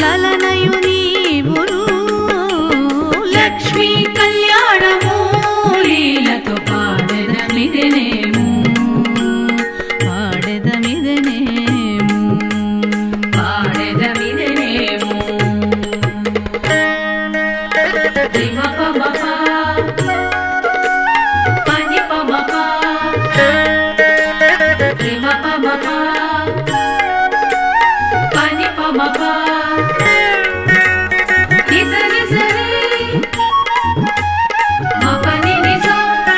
లలనయు నీవును లక్ష్మీ కళ్యాణము లీలతో పాడెదమిదనేము పాడెదమిదనేము పాడెదమిదనేము రిమపమప పనిపమప రిమపమప పనిపమప నిజ నిజరి మపని నిజ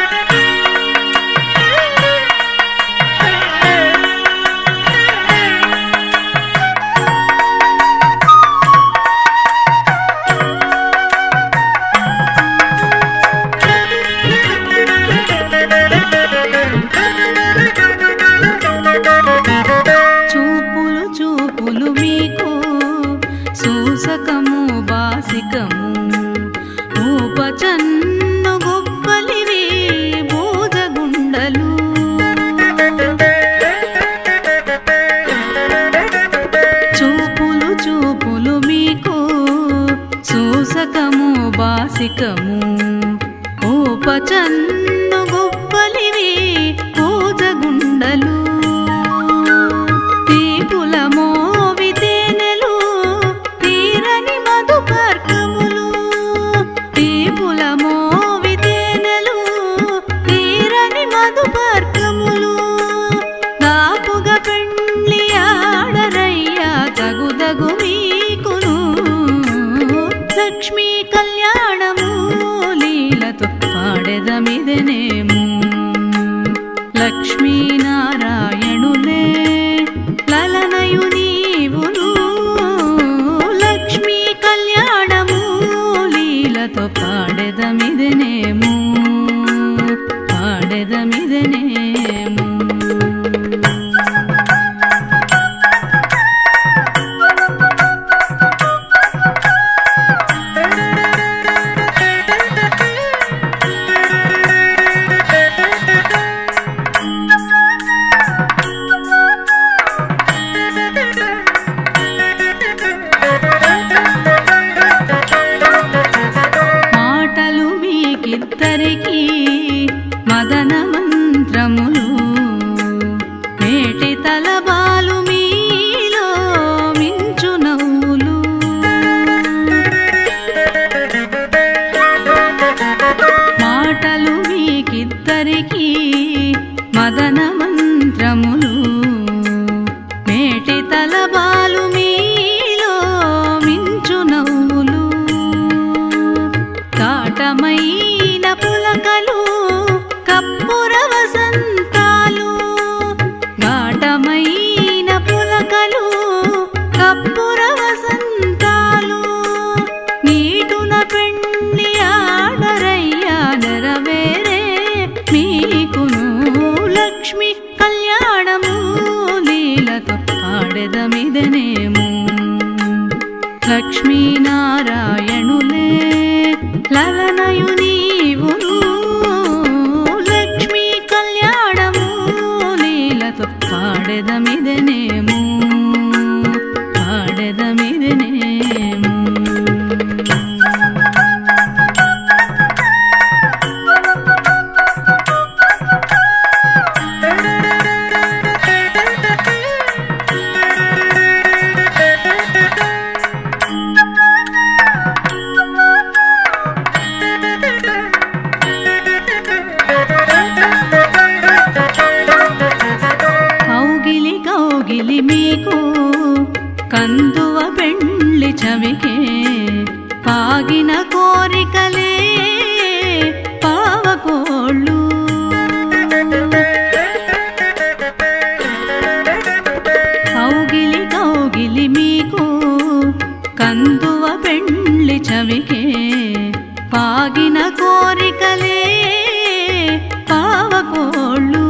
చూపులు చూపులు మీకు సూసకము బాసికము ఊపచన్ను గొప్పలివి బూజగుండలు చూపులు చూపులు మీకు సూసకము బాసికము ఊపచన్ను గొప్పలివి బూజగుండలు తీపుల మోవితేనెలు తీరని మధుపర్కములు తీపుల మోవితేనెలు తీరని మధుపర్కములు దాపుగా పెండ్లి ఆడరయ్యా తగుదగు మీకును లక్ష్మీ కళ్యాణము లీలతో పాడెదమిదనేము లక్ష్మీనారాయణులే లలనయు నీవును లక్ష్మీ కళ్యాణము లీలతో పాడెదమిదనేము పాడెదమిదనేము మాటలు మీకిద్దరికి మదన మంత్రములు మేటి తలబాలు మీలో మించు నవ్వులు మాటలు మీకిద్దరికి మదన మంత్రములు మేటి తలబాలు మీలో మించు నవ్వులు కాటమైన పులకలు కప్పుర వసంతాలు ఘాటమైన పులకలు కప్పుర వసంతాలు నీటున పెండ్లి ఆడరయ్యా నెరవేరే మీకును లక్ష్మి కళ్యాణము లీలతో పాడెదమిదనేము లక్ష్మీనారాయణులే లలనయు నీవును లక్ష్మీ కళ్యాణము లీలతో పాడెదమిదనేము పాడెదమిదనేము కౌగిలి కౌగిలి మీకు కందువ పెండ్లి చవికే పాగిన కోరికలే పావకోళ్ళు కౌగిలి కౌగిలి మీకు కందువ పెండ్లి చవికే పాగిన కోరికలే పావకోళ్ళు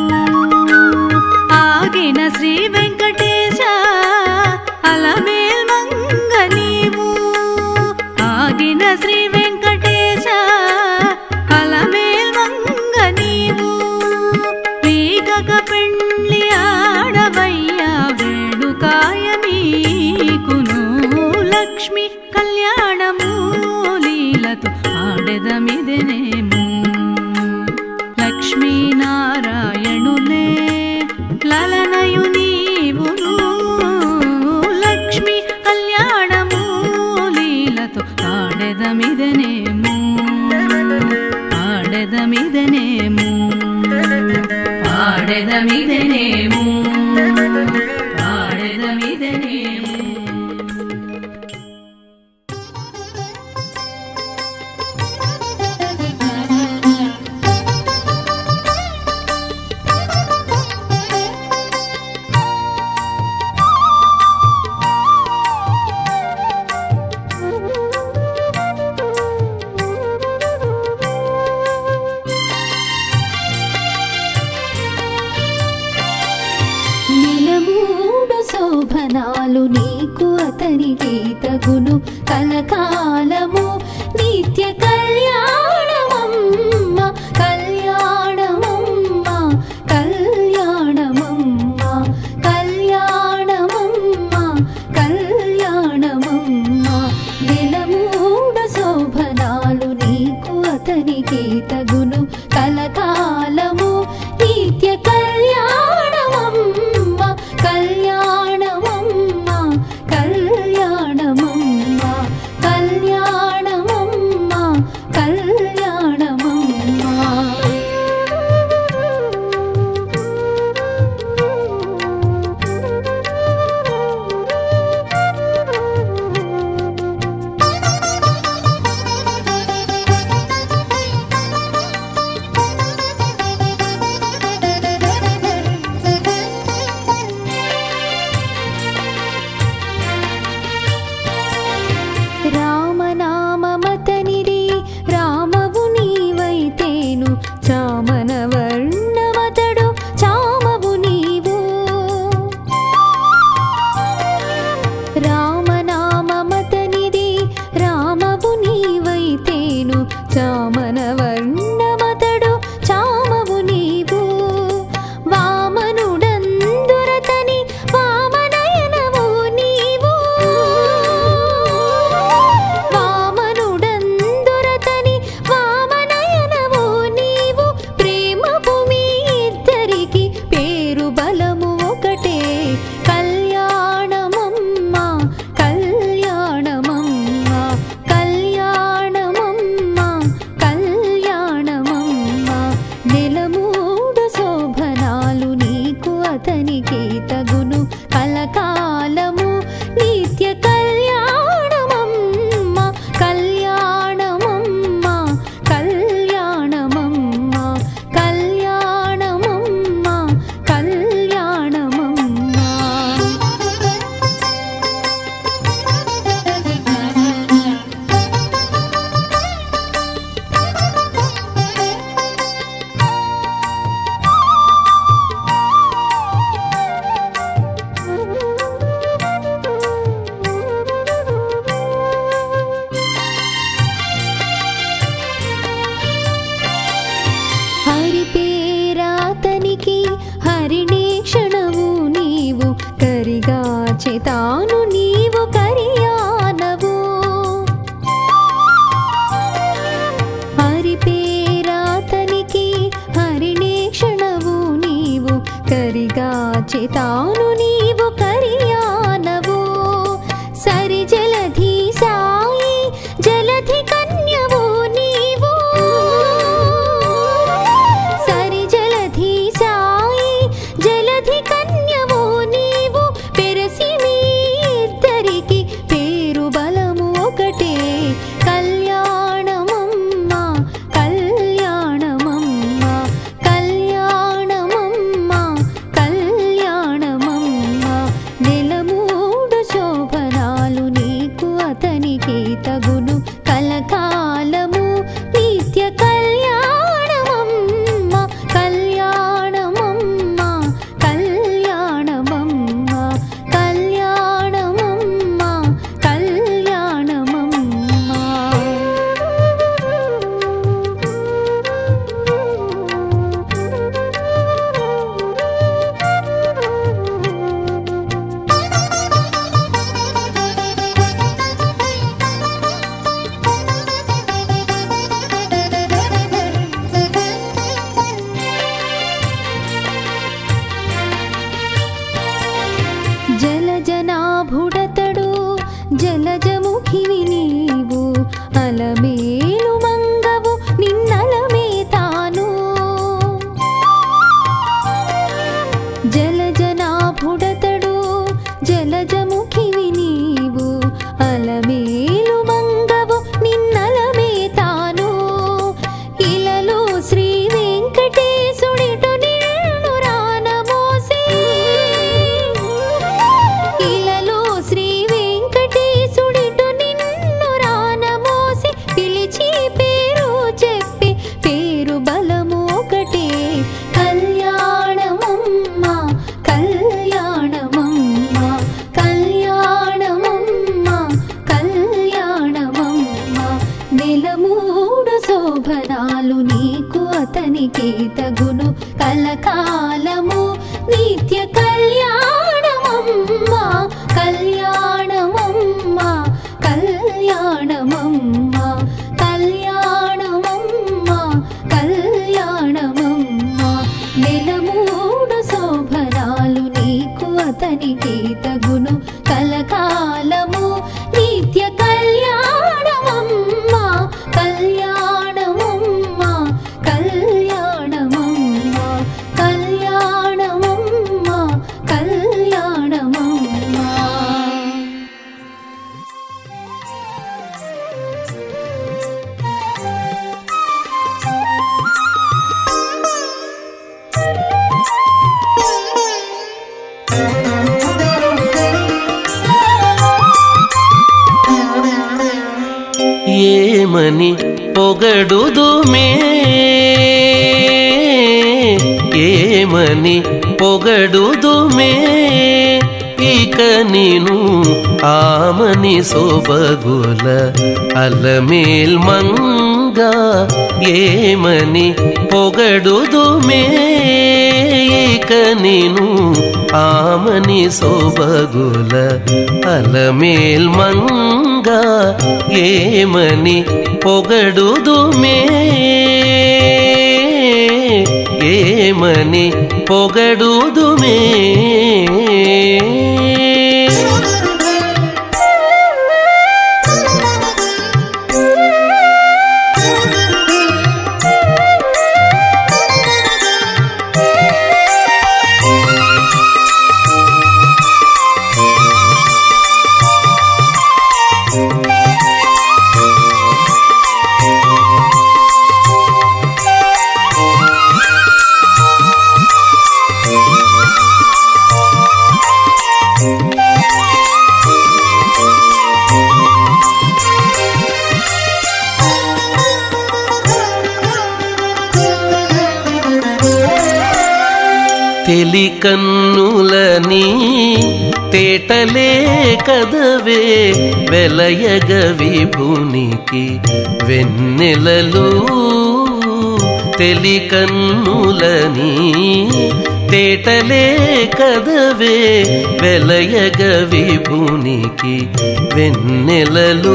ఆగిన శ్రీ వెంకటేశ అలమేల్ మంగ నీవు ఆగిన శ్రీ వెంకటేశ అలమేల్ మంగ నీవు వీగక పెండ్లి ఆడవయ్యా వేడుకాయ మీకును లక్ష్మి కళ్యాణము లీలతో ఆడెదమిదనేము లక్ష్మీ నారాయణులే లలనయు నీవును లక్ష్మి కళ్యాణము లీలతో ఆడెదమిదనేము ఆడెదమిదనేము ఆడెదమిదనేము ఆడెదమిదనేము నిలమూడు శోభనాలు నీకు అతనికి తగును కలకాలము నిత్య కళ్యాణమమ్మ కళ్యాణమమ్మ కళ్యాణమమ్మ కళ్యాణమమ్మ కళ్యాణమమ్మ నిలమూడు శోభనాలు నీకు అతనికి తగును కలకాలము నిత్య కళ్యాణమమ్మ కళ్యాణమమ్మ కళ్యాణమమ్మ కళ్యాణమమ్మ కళ్యాణమమ్మ రామనామమతనిరి రామవు నీవైతేను చామన వర్ణమతడు చామవు నీవు రామనామమతనిది రామవు నీవైతేను చామన వర్ణమతడు చామవు నీవు వామనుడందురతని వామనయనవు నీవు వామనుడందురతని వామనయనవు నీవు ప్రేమపు మీ ఇద్దరికి పేరు బలము ఒకటే కళ్యాణమమ్మ కళ్యాణమమ్మ కళ్యాణమమ్మ కళ్యాణమమ్మ నెలమూడు శోభనాలు నీకు అతనికి తగును కలకాలము నిత్య కళ్యాణమమ్మ కళ్యాణమమ్మ కళ్యాణమమ్మ కళ్యాణమమ్మ కళ్యాణమమ్మ హరి పేరాతనికి హరిణే క్షణము నీవు కరిగా చేతాను నీవు కరియానవు హరి పేరాతనికి హరిణే క్షణము నీవు కరిగా చేతాను నీవు కరియానవు సరి జలధి సాయి జలధి కన్యవు నీవు సరి జలధి సాయి జలధి కన్యవు నీవు పెరసి మీ ఇద్దరికి పేరు బలము ఒకటే కళ్యాణమమ్మ కళ్యాణమమ్మ కళ్యాణమమ్మ కళ్యాణమమ్మ నెలమూడు శోభనాలు నీకు అతనికి తగును కలకాలము నిత్య కళ్యాణమమ్మ కళ్యాణమమ్మ కళ్యాణమమ్మ కళ్యాణమమ్మ కళ్యాణమమ్మ ఏమని పొగడుదుమే ఏమని పొగడుదుమే ఇక నేను ఆమని సోబగుల అలమేల్ మంగా ఏమని పొగడుదుమే ఇక నేను ఆమని సోబగుల అలమేల్ మంగా ఏమని పొగడుదుమే ఏమని పొగడుదుమే తెలికన్నులని తేటలే కదవే వెలయగ విభునికి వెన్నెలలు తెలికన్నులని తేటలే కదవే వెలయగ విభునికి వెన్నెలలు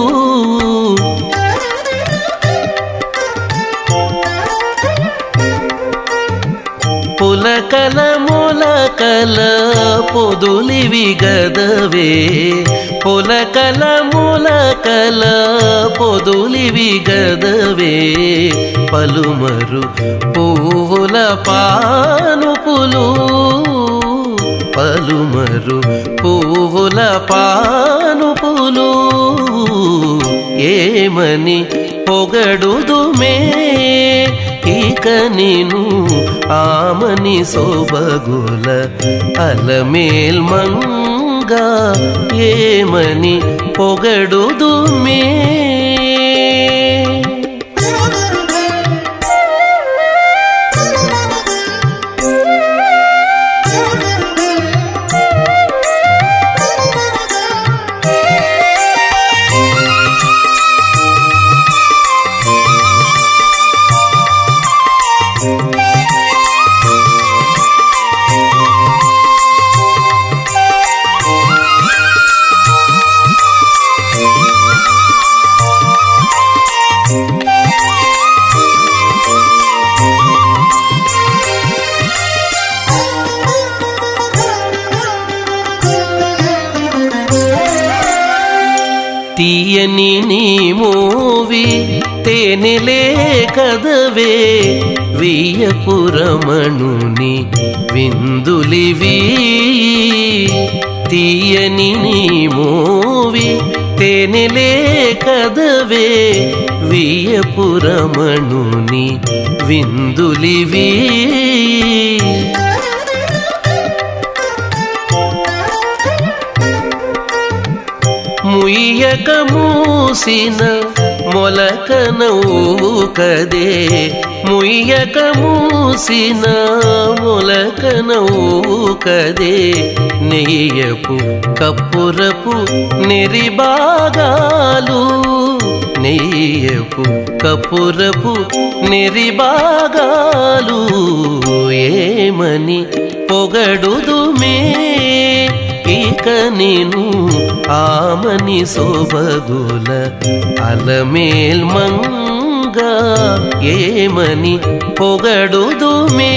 పులకల ములకల పొదులివి గదవే పులకల ములకల పొదులివి గదవే పలుమరు పువ్వుల పానుపులు పలుమరు పువ్వుల పానుపులు ఏమని పొగడుదుమే ఇక నేను ఆమని సోబగుల అలమేల్ మంగా ఏమని పొగడుదుమే తీయని నీ మూవి తేనెలే కదవే వియపురమణుని విందులివి తీయని నీ మూవి తేనెలే కదవే వియపురమణుని విందులివి ముయ్యక మూసిన మొలక నవ్వు కదే ముయ్యక మూసిన మొలక నవ్వు కదే నెయ్యపు కప్పురపు నెరిబాగాలు నెయ్యపు కప్పురపు నెరిబాగాలు ఏమని పొగడుదుమే ఇక నేను ఆమని సోబగుల అలమేల్ మంగా ఏమని పొగడుదుమే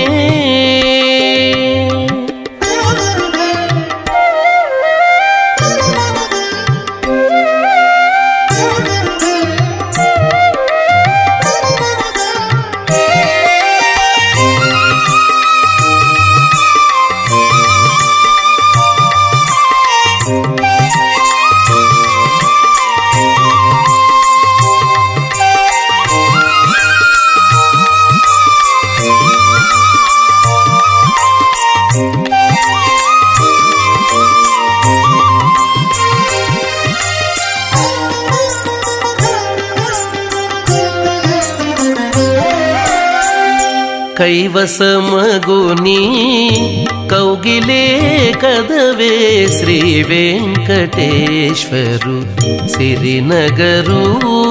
కైవసమగుని కౌగిలే కదవే శ్రీ వెంకటేశ్వరు సిరినగరు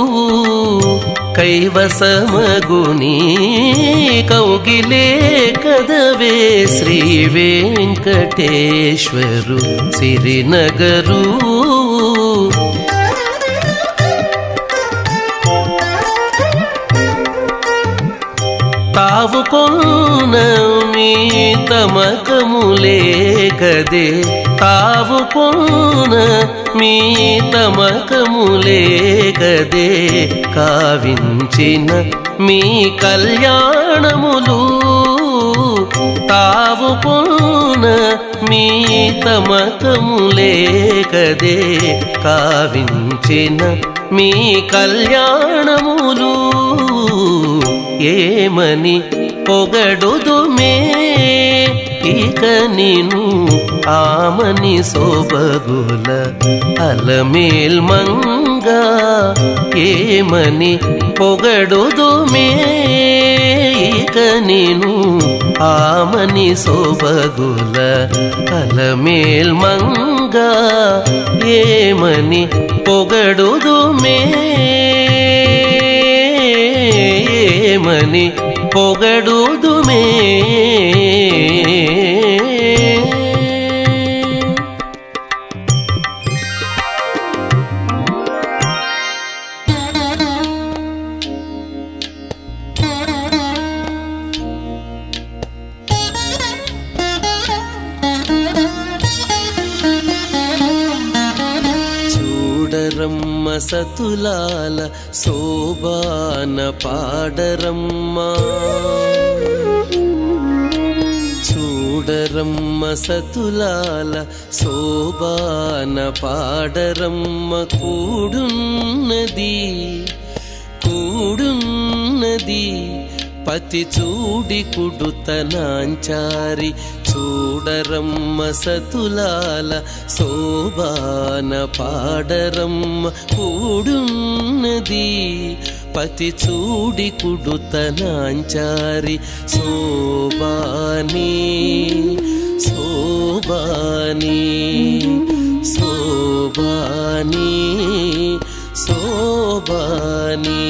కైవసమగుని కౌగిలే కదవే శ్రీ వెంకటేశ్వరు సిరినగరు తావు కొన్న మీ తమకములే కదే తావు కొన్న మీ తమకములే కదే కావించిన మీ కళ్యాణములు తావు కొన్న మీ తమకములే కదే కావించిన మీ కళ్యాణములు ఏమని పొగడుదుమే ఇక నేను ఆమని సోబగుల అలమేల్ మంగా ఏమని పొగడుదుమే ఇక నేను ఆమని సోబగుల అలమేల్ మంగా ఏమని పొగడుదుమే ఏమని పొగడుదుమే చూడరమ్మ సతులాల శోభాన పాడరమ్మా చూడరమ్మ సతులాల శోభాన పాడరమ్మ కూడున్నది కూడున్నది పతి చూడి కుడుతనాంచారి చూడరమ్మ సతులాల శోభాన పాడరమ్మ కూడున్నది పతి చూడి కుడుతనాంచారి శోభాని శోభాని శోభాని శోభాని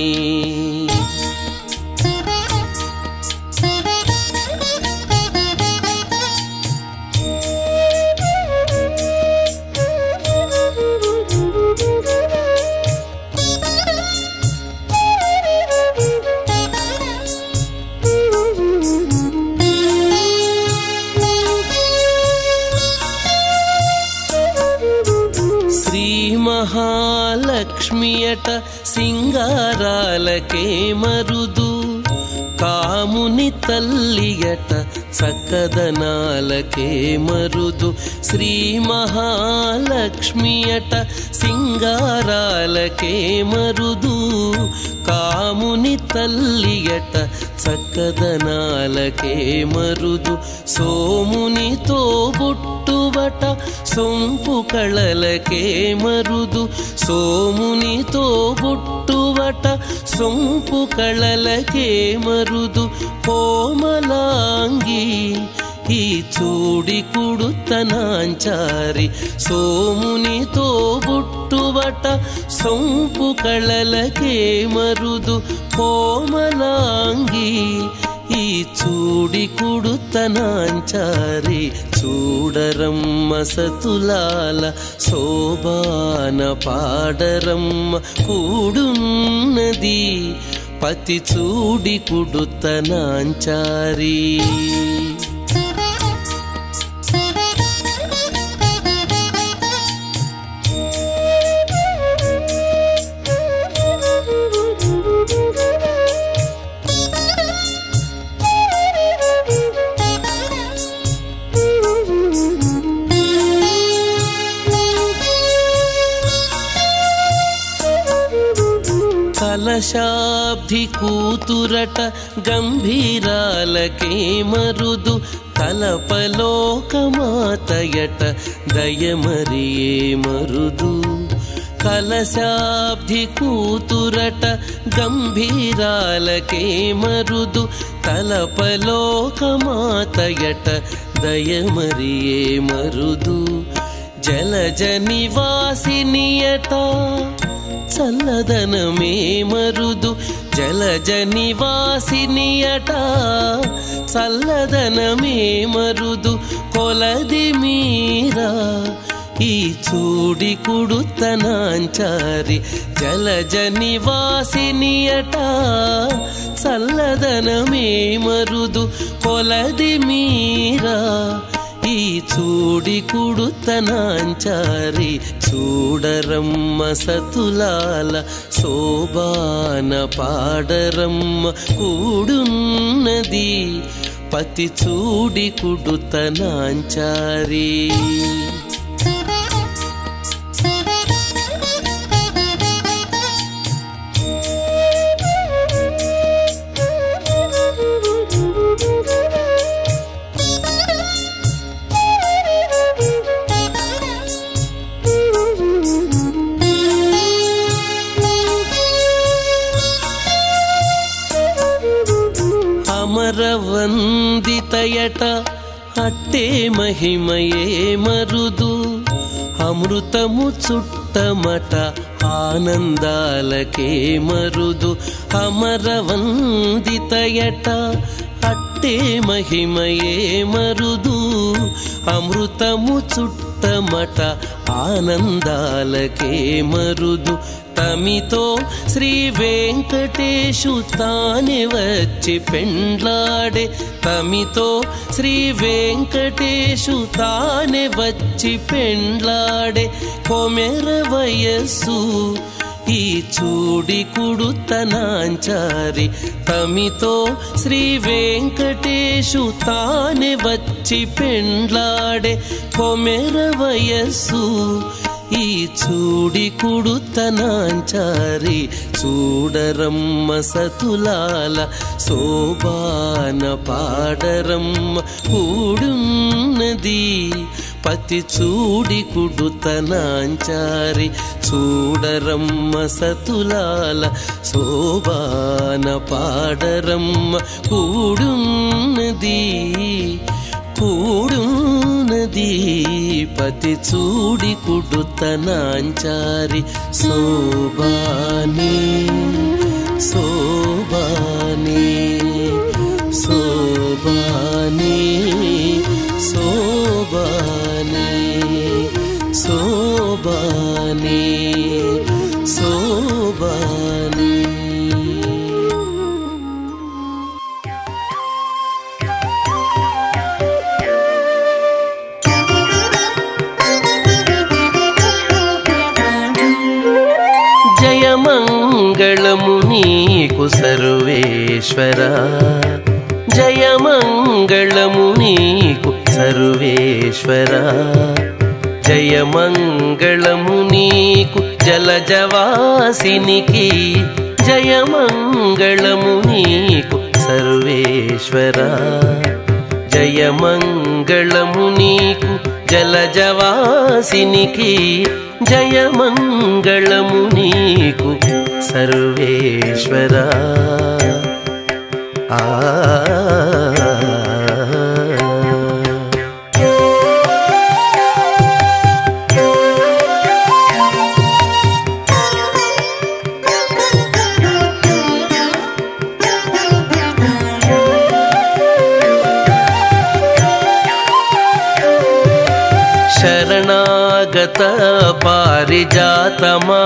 శ్రీ మహాలక్ష్మియట సింగారాలకే మరుదు కాముని తల్లియట చక్కదనాలకే మరుదు శ్రీ మహాలక్ష్మియట సింగారాలకే మరుదు కాముని తల్లియట చక్కదనాలకే మరుదు సోమునితో బుట్టువట సొంపు కళలకే మరుదు సోమునితో బుట్టువట సొంపు కళలకే మరుదు కోమలాంగి ఈ చూడి కుడుతనాంచారి సోమునితో బుట్టువట సొంపు కళలకే మరుదు కోమలాంగి ఈ చూడి కుడుతనాంచారి చూడరమ్మ సతులాల శోభాన పాడరమ్మ కూడున్నది పతి చూడి కుడుతనాంచారి కలశాబ్ది కూతురట గంభీరాలకే మరుదు కలపలోకమాతయట దయమరియే మరుదు కలశాబ్ది కూతురట గంభీరాలకే మరుదు తలపలోకమాతయట దయమరియే మరుదు జలజ నివాసినియట చల్లదనమే మరుదు జలజ నివాసినియట చల్లదనమే మరుదు కొలది మీరా ఈ చూడి కుడుతనాంచారి జలజ నివాసినియట చల్లదనమే మరుదు కొలది మీరా ఈ చూడి కుడుతనాంచారి చూడరమ్మ సతులాల శోభాన పాడరమ్మ కూడున్నది పతి చూడి కుడుతనాంచారి అమరవందితయట అట్టే మహిమయే మరుదు అమృతము చుట్టమట ఆనందాలకే మరుదు అమరవందితయట అట్టే మహిమయే మరుదు అమృతము చుట్టమట ఆనందాలకే మరుదు తమితో శ్రీ వెంకటేశు తానే వచ్చి పెండ్లాడే తమితో శ్రీ వెంకటేశు తానే వచ్చి పెండ్లాడే కొమెర వయస్సు ఈ చూడి కుడుతనాంచారి తమితో శ్రీ వెంకటేశు తానే వచ్చి పెండ్లాడే కొమెర వయస్సు ఈ చూడి కుడుతనాంచారి చూడరమ్మ సతులాల శోభాన పాడరమ్మ కూడున్నది పతి చూడి కుడుతనాంచారి చూడరమ్మ సతులాల శోభాన పాడరమ్మ కూడున్నది కూడున్నది పతి చూడి కుడుతనాంచారి శోభాని శోభాని శోభాని శోభాని శోభాని శోభాని జయమంగళము నీకు సర్వేశ్వర జయమంగళము నీకు సర్వేశ్వర జయమంగళము నీకు జలజవాసినికి జయమంగళము నీకు సర్వేశ్వర జయమంగళము నీకు జలజవాసినికి జయమంగళము నీకు సర్వేశ్వర ఆ శరణాగత పారిజాతమా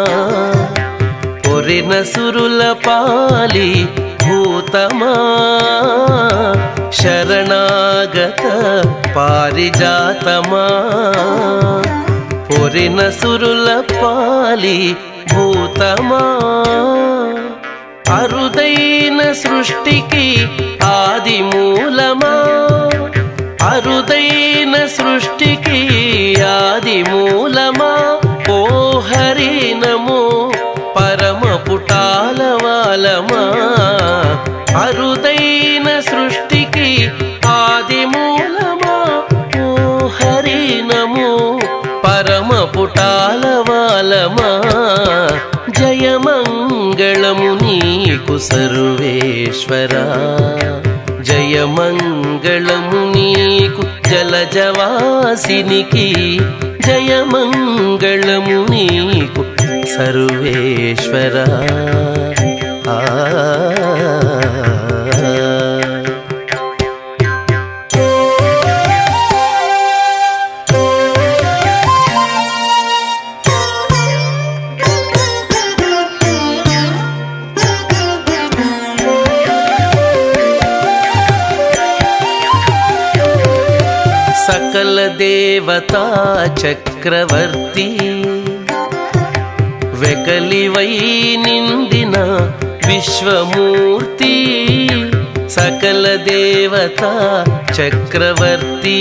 పొరిన సురుల పాలి భూతమా శరణాగత పారిజాతమా పొరిన సురుల పాలి భూతమా అరుదైన సృష్టికి ఆది మూలమా అరుదైన సృష్టికి ఆది మూలమా ఓ హరి నమో పరమ పుటాల వాలమా అరుదైన సృష్టికి ఆది మూలమా ఓ హరి నమో పరమ పుటాల వాలమా జయమంగళము నీకు సర్వేశ్వరా జయమంగళము నీకు జలజవాసినికి జయమంగళము నీకు సర్వేశ్వరా ఆ సకల దేవతా చక్రవర్తి వెకలివై నిండిన విశ్వమూర్తి సకల దేవతా చక్రవర్తి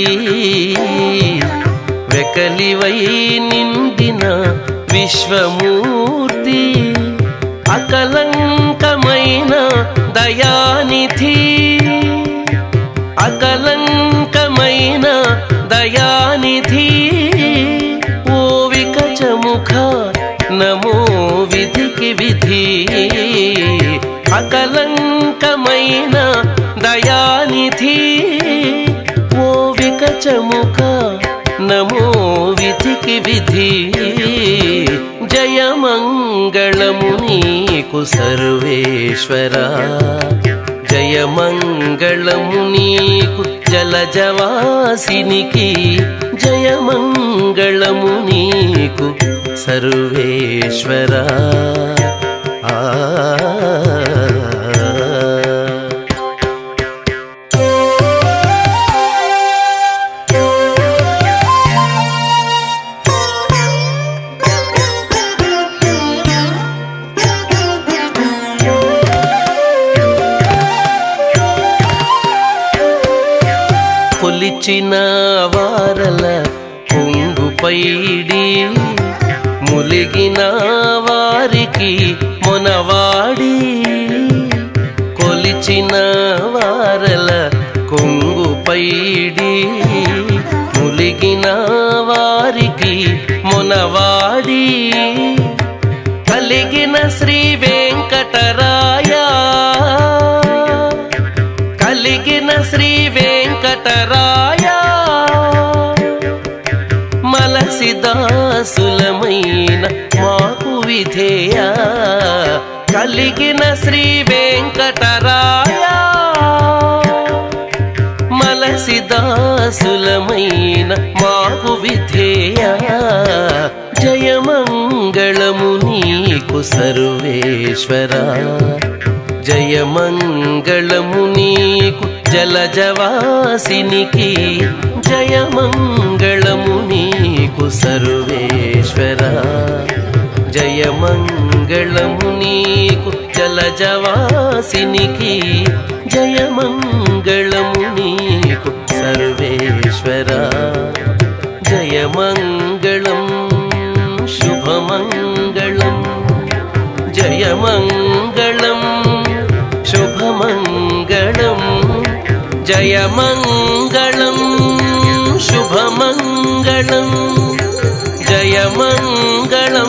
వెకలివై నిండిన విశ్వమూర్తి అకలంకమైన దయానిధి అకలంకమైన దయానిధి ఓ వికచముఖ నమో విధికి విధి అకలంకమైన దయానిధి ఓ వికచముఖ నమో విధికి విధి జయమంగళము నీకు సర్వేశ్వరా జయమంగళము నీకు జలజవాసినికి జయమంగళము నీకు సర్వేశ్వరా ఆ కొలిచిన వారల కొంగు పైడి ములిగిన వారికి మొనవాడి కొలిచిన వారల కొంగు పైడి ములిగిన వారికి మొనవాడి కలిగిన శ్రీ వెంకటరాయ కలిగిన శ్రీ వెంకటరాయ మలసిదాసులమైన మాకు విధేయ కలిగిన శ్రీ వెంకటరాయ మలసిదాసులమైన మాకు విధేయ జయమంగళము నీకు సర్వేశ్వరా జయమంగళము నీకు జలజవాసినికి జయమంగళము నీకు సర్వేశ్వరా జయమంగళము నీకు జలజవాసినికి జయమంగళము నీకు సర్వేశ్వరా జయమంగళం శుభమంగళం జయమంగళం శుభమంగళం జయమంగళం శుభమంగళం జయమంగళం